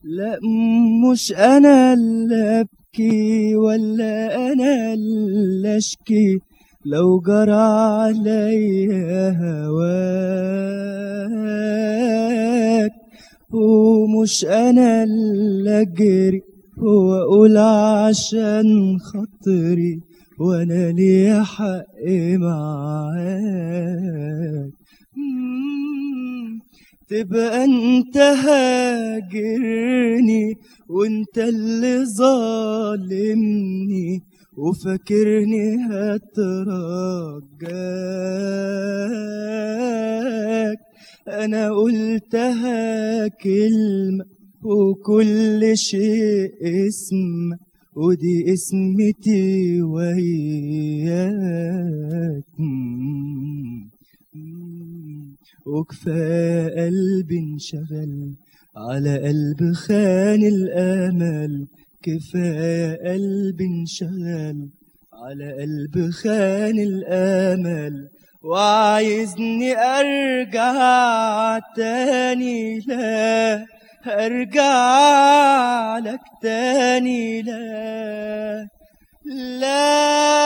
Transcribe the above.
لا مش انا اللي ابكي ولا انا اللي اشكي لو جرى عليا هواك ومش انا اللي اجري واقول عشان خاطري وانا ليا حق معاك مم، تبقى انت هاجرني وانت اللي ظالمني وفاكرني هترجاك انا قلتها كلمة وكل شيء اسم ودي اسمتي وياك مم. مم. وكفاية قلبي انشغل على قلب خان الامل كفاية قلبي انشغل على قلب خان الامل وعايزني ارجع تاني لا ارجع لك تاني لا لا